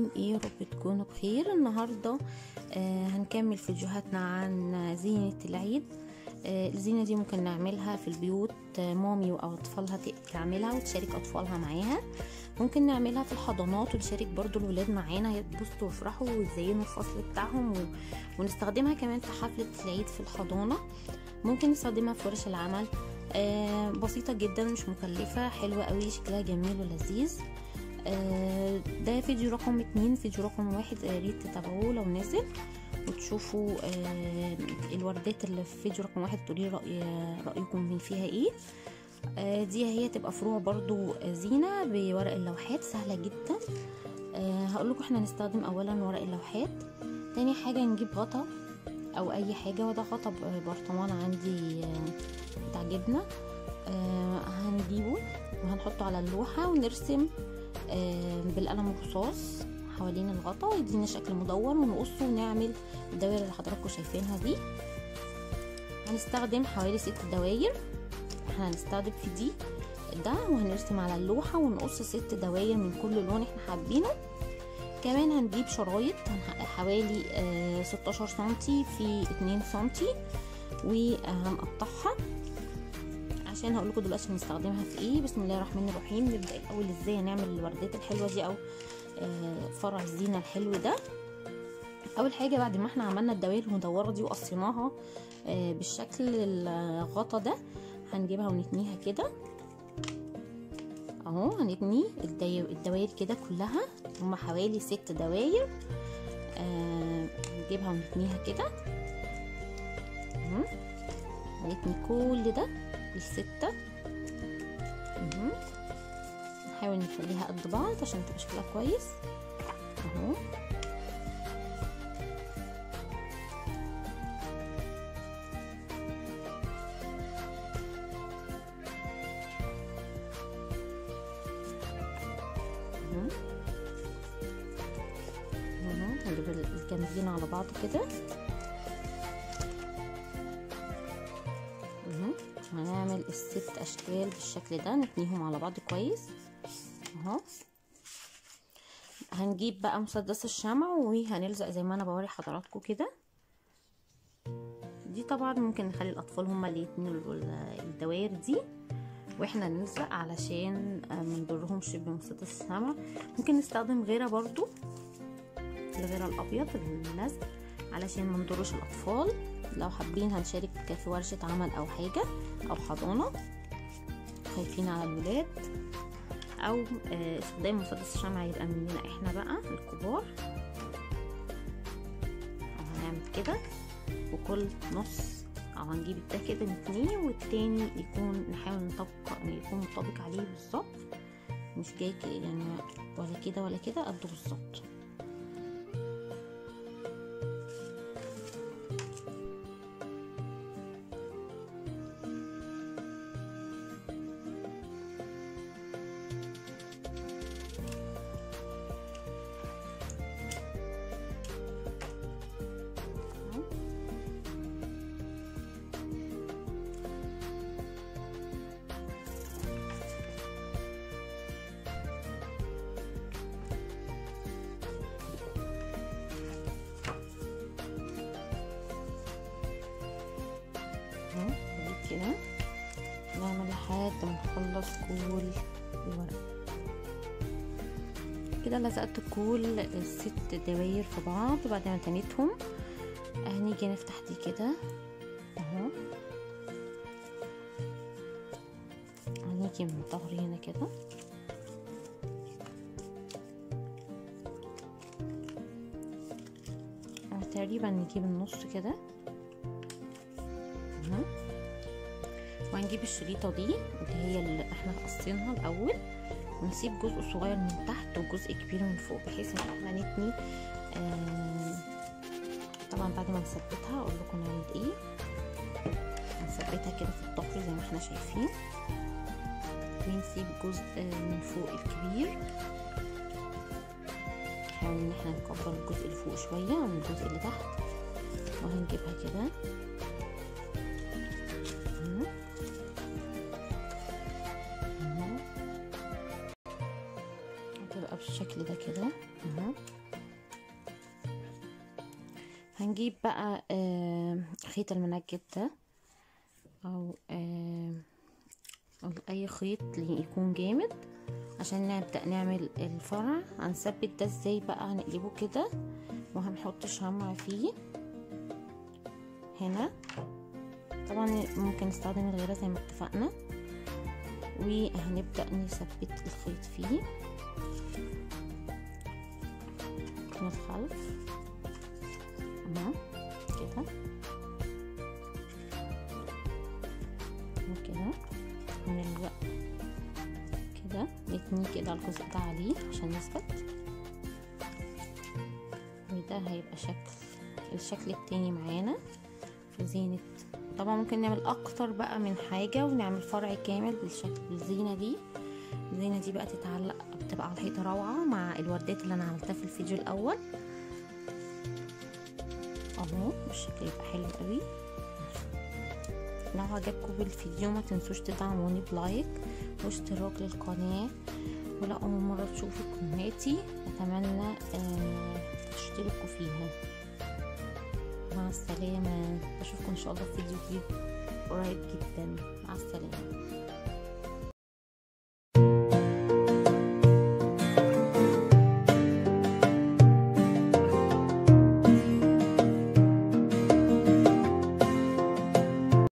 عاملين ايه يا رب تكونوا بخير النهارده آه هنكمل فيديوهاتنا عن زينة العيد آه الزينة دي ممكن نعملها في البيوت آه مامي او اطفالها تعملها وتشارك اطفالها معاها ممكن نعملها في الحضانات ونشارك برضو الولاد معانا يتبسطوا ويفرحوا ويزينوا الفصل بتاعهم و... ونستخدمها كمان في حفلة العيد في الحضانة ممكن نستخدمها في ورش العمل آه بسيطة جدا مش مكلفة حلوة قوي شكلها جميل ولذيذ آه ده فيديو رقم اتنين فيديو رقم واحد يا ريت تتابعوه لو نزل وتشوفوا آه الوردات اللي في فيديو رقم واحد تقولي رأي رأيكم فيها ايه آه دي هي تبقى فروع برضو زينة بورق اللوحات سهلة جدا آه هقول لكم احنا هنستخدم اولا ورق اللوحات تاني حاجة نجيب غطا او اي حاجة وده غطا برطمان عندي آه بتاع جبنة آه هنجيبه وهنحطه على اللوحة ونرسم آه بالقلم الرصاص حوالين الغطا يدينا شكل مدور ونقصه ونعمل الدوائر اللي حضراتكم شايفينها دي هنستخدم حوالي ست دواير احنا هنستخدم في دي ده وهنرسم على اللوحة ونقص ست دواير من كل لون احنا حابينه كمان هنجيب شرايط حوالي آه 16 سنتي في 2 سنتي وهنقطعها عشان هقول لكم دلوقتي هنستخدمها في ايه بسم الله الرحمن الرحيم نبدا الاول ازاي نعمل الوردات الحلوه دي او آه فرع الزينه الحلو ده اول حاجه بعد ما احنا عملنا الدوائر المدوره دي وقصيناها آه بالشكل الغطا ده هنجيبها ونتنيها كده اهو هنتني الدوائر كده كلها هما حوالي ست دواير آه هنجيبها ونتنيها كده هنتني كل ده الستة نحاول نخليها قد بعض عشان تبقى شكلها كويس اهو هنجيب الجنبين على بعض كده هنعمل الست اشكال بالشكل ده نتنيهم على بعض كويس اهو هنجيب بقى مسدس الشمع وهنلزق زي ما انا بوري حضراتكم كده دي طبعا ممكن نخلي الاطفال هما اللي يتنوا الدوائر دي واحنا نلزق علشان منضرهمش بمسدس الشمع ممكن نستخدم غيره برضو الغيره الابيض اللزق علشان منضرش الاطفال لو حابين هنشارك في ورشة عمل أو حاجة أو حضانة خايفين على الولاد أو استخدام مسدس الشمع يبقى مننا احنا بقى الكبار هنعمل كده وكل نص أو هنجيب ده كده نتنيه والتاني يكون نحاول نطبق يكون مطابق عليه بالظبط مش جاي يعني ولا كده ولا كده قده بالظبط كده نعمل لحد ما نخلص كل الورق كده لزقت كل الست دواير في بعض وبعد ما تنيتهم هنيجي نفتح دي كده اهو هنيجي من الظهر هنا كده تقريبا نجيب النص كده اهو وهنجيب الشريطة دي اللي هي اللي احنا قصينها الأول ونسيب جزء صغير من تحت وجزء كبير من فوق بحيث ان احنا نتني آه طبعا بعد ما نثبتها اقول لكم نعمل ايه هنثبتها كده في الظهر زي ما احنا شايفين ونسيب جزء من فوق الكبير نحاول ان احنا نكبر الجزء اللي فوق شوية عن الجزء اللي تحت وهنجيبها كده بالشكل ده كده اهو هنجيب بقى آه، خيط المنجد ده او آه، أو اي خيط اللي يكون جامد عشان نبدأ نعمل الفرع هنثبت ده ازاي بقى هنقلبه كده وهنحط شمع فيه هنا طبعا ممكن نستخدم الغيرة زي ما اتفقنا وهنبدأ نثبت الخيط فيه من الخلف تمام كده وكده ونلزق كده نتني كده الجزء ده عليه عشان يثبت وده هيبقى شكل الشكل التاني معانا في زينة طبعا ممكن نعمل اكتر بقى من حاجة ونعمل فرع كامل بالشكل بالزينة دي الزينة دي بقى تتعلق بتبقى على الحيطة روعة مع الوردات اللي انا عملتها في الفيديو الاول اهو بالشكل يبقى حلو قوي لو عجبكم بالفيديو ما تنسوش تدعموني بلايك واشتراك للقناة ولو أول مرة تشوفوا قناتي أتمنى آه تشتركوا فيها مع السلامة أشوفكم إن شاء الله في فيديو جديد قريب جدا مع السلامة